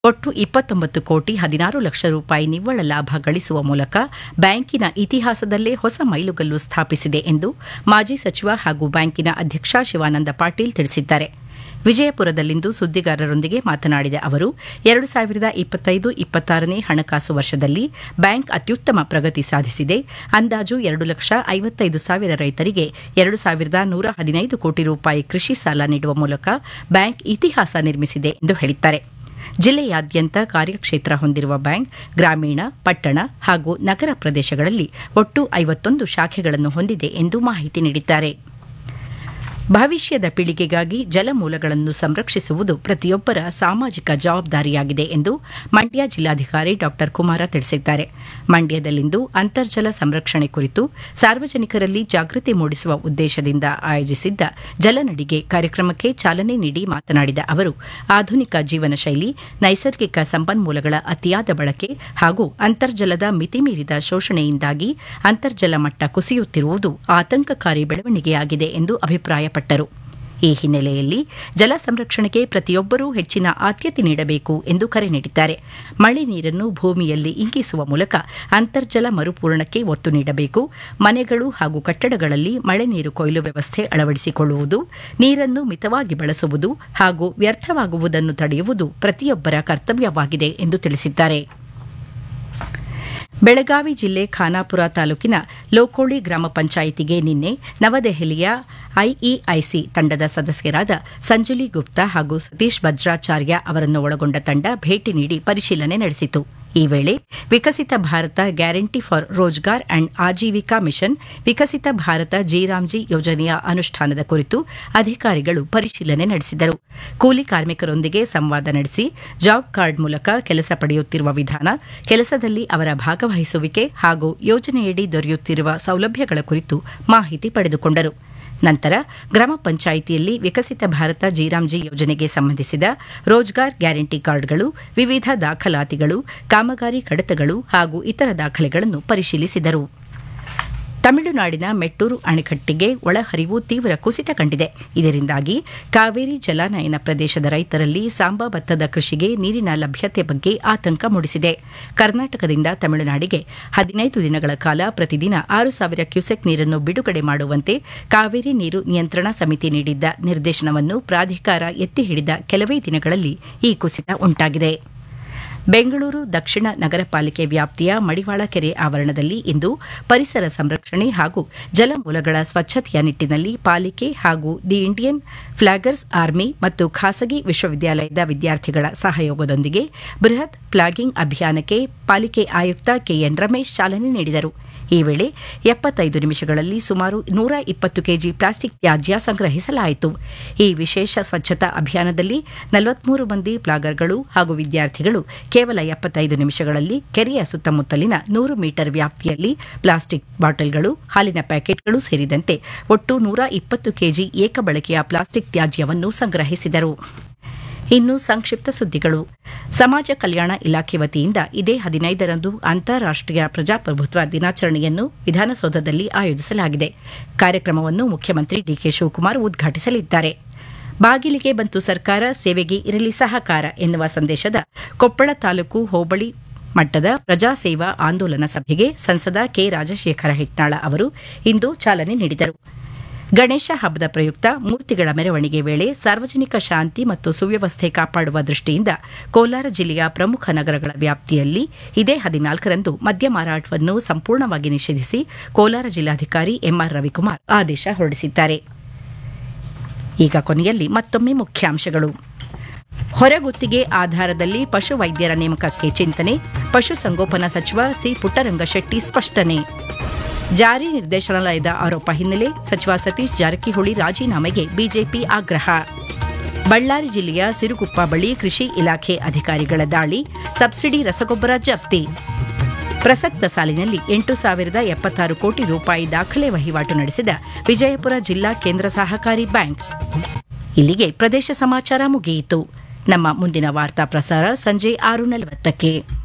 ಒಟ್ಟು ಇಪ್ಪತ್ತೊಂಬತ್ತು ಕೋಟಿ ಹದಿನಾರು ಲಕ್ಷ ರೂಪಾಯಿ ನಿವ್ವಳ ಲಾಭ ಗಳಿಸುವ ಮೂಲಕ ಬ್ಯಾಂಕಿನ ಇತಿಹಾಸದಲ್ಲೇ ಹೊಸ ಮೈಲುಗಲ್ಲು ಸ್ಥಾಪಿಸಿದೆ ಎಂದು ಮಾಜಿ ಸಚಿವ ಹಾಗೂ ಬ್ಯಾಂಕಿನ ಅಧ್ಯಕ್ಷ ಶಿವಾನಂದ ಪಾಟೀಲ್ ತಿಳಿಸಿದ್ದಾರೆ ವಿಜಯಪುರದಲ್ಲಿಂದು ಸುದ್ದಿಗಾರರೊಂದಿಗೆ ಮಾತನಾಡಿದ ಅವರು ಎರಡು ಸಾವಿರದ ಇಪ್ಪತ್ತೈದು ಇಪ್ಪತ್ತಾರನೇ ಹಣಕಾಸು ವರ್ಷದಲ್ಲಿ ಬ್ಯಾಂಕ್ ಅತ್ಯುತ್ತಮ ಪ್ರಗತಿ ಸಾಧಿಸಿದೆ ಅಂದಾಜು ಎರಡು ಲಕ್ಷ ಐವತ್ತೈದು ಸಾವಿರ ರೈತರಿಗೆ ಎರಡು ಸಾವಿರದ ನೂರ ಹದಿನೈದು ಕೋಟಿ ರೂಪಾಯಿ ಕೃಷಿ ಸಾಲ ನೀಡುವ ಮೂಲಕ ಬ್ಯಾಂಕ್ ಇತಿಹಾಸ ನಿರ್ಮಿಸಿದೆ ಎಂದು ಹೇಳಿದ್ದಾರೆ ಜಿಲ್ಲೆಯಾದ್ಯಂತ ಕಾರ್ಯಕ್ಷೇತ್ರ ಹೊಂದಿರುವ ಬ್ಯಾಂಕ್ ಗ್ರಾಮೀಣ ಪಟ್ಟಣ ಹಾಗೂ ನಗರ ಪ್ರದೇಶಗಳಲ್ಲಿ ಒಟ್ಟು ಐವತ್ತೊಂದು ಶಾಖೆಗಳನ್ನು ಹೊಂದಿದೆ ಎಂದು ಮಾಹಿತಿ ನೀಡಿದ್ದಾರೆ ಭವಿಷ್ಯದ ಪೀಳಿಗೆಗಾಗಿ ಜಲಮೂಲಗಳನ್ನು ಸಂರಕ್ಷಿಸುವುದು ಪ್ರತಿಯೊಬ್ಬರ ಸಾಮಾಜಿಕ ಜವಾಬ್ದಾರಿಯಾಗಿದೆ ಎಂದು ಮಂಡ್ಯ ಜಿಲ್ಲಾಧಿಕಾರಿ ಡಾ ಕುಮಾರ ತಿಳಿಸಿದ್ದಾರೆ ಮಂಡ್ಯದಲ್ಲಿಂದು ಅಂತರ್ಜಲ ಸಂರಕ್ಷಣೆ ಕುರಿತು ಸಾರ್ವಜನಿಕರಲ್ಲಿ ಜಾಗೃತಿ ಮೂಡಿಸುವ ಉದ್ದೇಶದಿಂದ ಆಯೋಜಿಸಿದ್ದ ಜಲನಡಿಗೆ ಕಾರ್ಯಕ್ರಮಕ್ಕೆ ಚಾಲನೆ ನೀಡಿ ಮಾತನಾಡಿದ ಅವರು ಆಧುನಿಕ ಜೀವನ ಶೈಲಿ ನೈಸರ್ಗಿಕ ಸಂಪನ್ಮೂಲಗಳ ಅತಿಯಾದ ಬಳಕೆ ಹಾಗೂ ಅಂತರ್ಜಲದ ಮಿತಿಮೀರಿದ ಶೋಷಣೆಯಿಂದಾಗಿ ಅಂತರ್ಜಲ ಮಟ್ಟ ಕುಸಿಯುತ್ತಿರುವುದು ಆತಂಕಕಾರಿ ಬೆಳವಣಿಗೆಯಾಗಿದೆ ಎಂದು ಅಭಿಪ್ರಾಯಪಟ್ಟರು ಈ ಹಿನ್ನೆಲೆಯಲ್ಲಿ ಜಲ ಸಂರಕ್ಷಣೆಗೆ ಪ್ರತಿಯೊಬ್ಬರೂ ಹೆಚ್ಚಿನ ಆದ್ಯತೆ ನೀಡಬೇಕು ಎಂದು ಕರೆ ನೀಡಿದ್ದಾರೆ ಮಳೆ ನೀರನ್ನು ಭೂಮಿಯಲ್ಲಿ ಇಂಗಿಸುವ ಮೂಲಕ ಅಂತರ್ಜಲ ಮರುಪೂರಣಕ್ಕೆ ಒತ್ತು ನೀಡಬೇಕು ಮನೆಗಳು ಹಾಗೂ ಕಟ್ಟಡಗಳಲ್ಲಿ ಮಳೆ ನೀರು ಕೊಯ್ಲು ವ್ಯವಸ್ಥೆ ಅಳವಡಿಸಿಕೊಳ್ಳುವುದು ನೀರನ್ನು ಮಿತವಾಗಿ ಬಳಸುವುದು ಹಾಗೂ ವ್ಯರ್ಥವಾಗುವುದನ್ನು ತಡೆಯುವುದು ಪ್ರತಿಯೊಬ್ಬರ ಕರ್ತವ್ಯವಾಗಿದೆ ಎಂದು ತಿಳಿಸಿದ್ದಾರೆ ಬೆಳಗಾವಿ ಜಿಲ್ಲೆ ಖಾನಾಪುರ ತಾಲೂಕಿನ ಲೋಕೋಳಿ ಗ್ರಾಮ ಪಂಚಾಯಿತಿಗೆ ನಿನ್ನೆ ನವದೆಹಲಿಯ ಐಇಐಸಿ ತಂಡದ ಸದಸ್ಯರಾದ ಸಂಜುಲಿ ಗುಪ್ತಾ ಹಾಗೂ ಸತೀಶ್ ಭದ್ರಾಚಾರ್ಯ ಅವರನ್ನು ಒಳಗೊಂಡ ತಂಡ ಭೇಟಿ ನೀಡಿ ಪರಿಶೀಲನೆ ನಡೆಸಿತು ಈ ವೇಳೆ Viksit Bharat guarantee for Rozgar and Ajeevika mission Viksit Bharat G RAM G ಯೋಜನೆಯ ಅನುಷ್ಠಾನದ ಕುರಿತು ಅಧಿಕಾರಿಗಳು ಪರಿಶೀಲನೆ ನಡೆಸಿದರು ಕೂಲಿ ಕಾರ್ಮಿಕರೊಂದಿಗೆ ಸಂವಾದ ನಡೆಸಿ ಜಾಬ್ ಕಾರ್ಡ್ ಮೂಲಕ ಕೆಲಸ ಪಡೆಯುತ್ತಿರುವ ವಿಧಾನ ಕೆಲಸದಲ್ಲಿ ಅವರ ಭಾಗವಹಿಸುವಿಕೆ ಹಾಗೂ ಯೋಜನೆಯಡಿ ದೊರೆಯುತ್ತಿರುವ ಸೌಲಭ್ಯಗಳ ಕುರಿತು ಮಾಹಿತಿ ಪಡೆದುಕೊಂಡರು ನಂತರ ಗ್ರಾಮ ಪಂಚಾಯಿತಿಯಲ್ಲಿ ವಿಕಸಿತ ಭಾರತ ಜಿರಾಮ್ಜಿ ಯೋಜನೆಗೆ ಸಂಬಂಧಿಸಿದ ರೋಜ್ಗಾರ್ ಗ್ಯಾರಂಟಿ ಕಾರ್ಡ್ಗಳು ವಿವಿಧ ದಾಖಲಾತಿಗಳು ಕಾಮಗಾರಿ ಕಡತಗಳು ಹಾಗೂ ಇತರ ದಾಖಲೆಗಳನ್ನು ಪರಿಶೀಲಿಸಿದರು ತಮಿಳುನಾಡಿನ ಮೆಟ್ಟೂರು ಅಣೆಕಟ್ಟಿಗೆ ಒಳಹರಿವು ತೀವ್ರ ಕುಸಿತ ಕಂಡಿದೆ ಇದರಿಂದಾಗಿ ಕಾವೇರಿ ಜಲಾನಯನ ಪ್ರದೇಶದ ರೈತರಲ್ಲಿ ಸಾಂಬಾ ಭತ್ತದ ಕೃಷಿಗೆ ನೀರಿನ ಲಭ್ಯತೆ ಬಗ್ಗೆ ಆತಂಕ ಮೂಡಿಸಿದೆ ಕರ್ನಾಟಕದಿಂದ ತಮಿಳುನಾಡಿಗೆ ಹದಿನೈದು ದಿನಗಳ ಕಾಲ ಪ್ರತಿದಿನ ಆರು ಸಾವಿರ ಕ್ಯೂಸೆಕ್ ನೀರನ್ನು ಬಿಡುಗಡೆ ಮಾಡುವಂತೆ ಕಾವೇರಿ ನೀರು ನಿಯಂತ್ರಣ ಸಮಿತಿ ನೀಡಿದ್ದ ನಿರ್ದೇಶನವನ್ನು ಪ್ರಾಧಿಕಾರ ಎತ್ತಿ ಹಿಡಿದ ಕೆಲವೇ ದಿನಗಳಲ್ಲಿ ಈ ಕುಸಿತ ಉಂಟಾಗಿದೆ ಬೆಂಗಳೂರು ದಕ್ಷಿಣ ನಗರ ಪಾಲಿಕೆ ವ್ಯಾಪ್ತಿಯ ಮಡಿವಾಳ ಕೆರೆ ಆವರಣದಲ್ಲಿ ಇಂದು ಪರಿಸರ ಸಂರಕ್ಷಣೆ ಹಾಗೂ ಜಲಮೂಲಗಳ ಸ್ವಚ್ಛತೆಯ ನಿಟ್ಟಿನಲ್ಲಿ ಪಾಲಿಕೆ ಹಾಗೂ ದಿ ಇಂಡಿಯನ್ ಫ್ಲಾಗರ್ಸ್ ಆರ್ಮಿ ಮತ್ತು ಖಾಸಗಿ ವಿಶ್ವವಿದ್ಯಾಲಯದ ವಿದ್ಯಾರ್ಥಿಗಳ ಸಹಯೋಗದೊಂದಿಗೆ ಬೃಹತ್ ಫ್ಲಾಗಿಂಗ್ ಅಭಿಯಾನಕ್ಕೆ ಪಾಲಿಕೆ ಆಯುಕ್ತ ಕೆಎನ್ ರಮೇಶ್ ಚಾಲನೆ ನೀಡಿದರು ಈ ವೇಳೆ ಎಪ್ಪತ್ತೈದು ನಿಮಿಷಗಳಲ್ಲಿ ಸುಮಾರು ನೂರ ಇಪ್ಪತ್ತು ಕೆಜಿ ಪ್ಲಾಸ್ಟಿಕ್ ತ್ಯಾಜ್ಯ ಸಂಗ್ರಹಿಸಲಾಯಿತು ಈ ವಿಶೇಷ ಸ್ವಚ್ಛತಾ ಅಭಿಯಾನದಲ್ಲಿ ನಲವತ್ಮೂರು ಮಂದಿ ಪ್ಲಾಗರ್ಗಳು ಹಾಗೂ ವಿದ್ಯಾರ್ಥಿಗಳು ಕೇವಲ ಎಪ್ಪತ್ತೈದು ನಿಮಿಷಗಳಲ್ಲಿ ಕೆರೆಯ ಸುತ್ತಮುತ್ತಲಿನ ನೂರು ಮೀಟರ್ ವ್ಯಾಪ್ತಿಯಲ್ಲಿ ಪ್ಲಾಸ್ಟಿಕ್ ಬಾಟಲ್ಗಳು ಹಾಲಿನ ಪ್ಯಾಕೆಟ್ಗಳು ಸೇರಿದಂತೆ ಒಟ್ಟು ನೂರ ಇಪ್ಪತ್ತು ಕೆಜಿ ಏಕಬಳಕೆಯ ಪ್ಲಾಸ್ಟಿಕ್ ತ್ಯಾಜ್ಯವನ್ನು ಸಂಗ್ರಹಿಸಿದರು ಇನ್ನು ಸಂಕ್ಷಿಪ್ತ ಸುದ್ದಿಗಳು ಸಮಾಜ ಕಲ್ಯಾಣ ಇಲಾಖೆ ವತಿಯಿಂದ ಇದೇ ಹದಿನೈದರಂದು ಅಂತಾರಾಷ್ಟೀಯ ಪ್ರಜಾಪ್ರಭುತ್ವ ದಿನಾಚರಣೆಯನ್ನು ವಿಧಾನಸೌಧದಲ್ಲಿ ಆಯೋಜಿಸಲಾಗಿದೆ ಕಾರ್ಯಕ್ರಮವನ್ನು ಮುಖ್ಯಮಂತ್ರಿ ಡಿಕೆ ಶಿವಕುಮಾರ್ ಉದ್ಘಾಟಿಸಲಿದ್ದಾರೆ ಬಾಗಿಲಿಗೆ ಬಂತು ಸರ್ಕಾರ ಸೇವೆಗೆ ಇರಲಿ ಸಹಕಾರ ಎನ್ನುವ ಸಂದೇಶದ ಕೊಪ್ಪಳ ತಾಲೂಕು ಹೋಬಳಿ ಮಟ್ಟದ ಪ್ರಜಾಸೇವಾ ಆಂದೋಲನ ಸಭೆಗೆ ಸಂಸದ ಕೆ ರಾಜಶೇಖರ ಹಿಟ್ನಾಳ ಅವರು ಇಂದು ಚಾಲನೆ ನೀಡಿದರು ಗಣೇಶ ಹಬ್ಬದ ಪ್ರಯುಕ್ತ ಮೂರ್ತಿಗಳ ಮೆರವಣಿಗೆ ವೇಳೆ ಸಾರ್ವಜನಿಕ ಶಾಂತಿ ಮತ್ತು ಸುವ್ಯವಸ್ಥೆ ಕಾಪಾಡುವ ದೃಷ್ಟಿಯಿಂದ ಕೋಲಾರ ಜಿಲ್ಲೆಯ ಪ್ರಮುಖ ನಗರಗಳ ವ್ಯಾಪ್ತಿಯಲ್ಲಿ ಇದೇ ಹದಿನಾಲ್ಕರಂದು ಮದ್ಯ ಮಾರಾಟವನ್ನು ಸಂಪೂರ್ಣವಾಗಿ ನಿಷೇಧಿಸಿ ಕೋಲಾರ ಜಿಲ್ಲಾಧಿಕಾರಿ ಎಂಆರ್ ರವಿಕುಮಾರ್ ಆದೇಶ ಹೊರಡಿಸಿದ್ದಾರೆ ಈಗ ಕೊನೆಯಲ್ಲಿ ಮತ್ತೊಮ್ಮೆ ಮುಖ್ಯಾಂಶಗಳು ಹೊರಗುತ್ತಿಗೆ ಆಧಾರದಲ್ಲಿ ಪಶು ವೈದ್ಯರ ನೇಮಕಕ್ಕೆ ಚಿಂತನೆ ಪಶುಸಂಗೋಪನಾ ಸಚಿವ ಸಿ ಪುಟ್ಟರಂಗಶೆಟ್ಟಿ ಸ್ಪಷ್ಟನೆ ಜಾರಿ ನಿರ್ದೇಶನಾಲಯದ ಆರೋಪ ಹಿನ್ನೆಲೆ ಸಚಿವ ಸತೀಶ್ ಜಾರಕಿಹೊಳಿ ರಾಜೀನಾಮೆಗೆ ಬಿಜೆಪಿ ಆಗ್ರಹ ಬಳ್ಳಾರಿ ಜಿಲ್ಲೆಯ ಸಿರುಗುಪ್ಪ ಬಳಿ ಕೃಷಿ ಇಲಾಖೆ ಅಧಿಕಾರಿಗಳ ದಾಳಿ ಸಬ್ಸಿಡಿ ರಸಗೊಬ್ಬರ ಜಪ್ತಿ ಪ್ರಸಕ್ತ ಸಾಲಿನಲ್ಲಿ ಎಂಟು ಸಾವಿರದ ಎಪ್ಪತ್ತಾರು ಕೋಟಿ ರೂಪಾಯಿ ದಾಖಲೆ ವಹಿವಾಟು ನಡೆಸಿದ ವಿಜಯಪುರ ಜಿಲ್ಲಾ ಕೇಂದ್ರ ಸಹಕಾರಿ ಬ್ಯಾಂಕ್ ಇಲ್ಲಿಗೆ ಪ್ರದೇಶ ಸಮಾಚಾರ ಮುಗಿಯಿತು ನಮ್ಮ ಮುಂದಿನ ವಾರ್ತಾ ಪ್ರಸಾರ ಸಂಜೆ ಆರು ನಲವತ್ತಕ್ಕೆ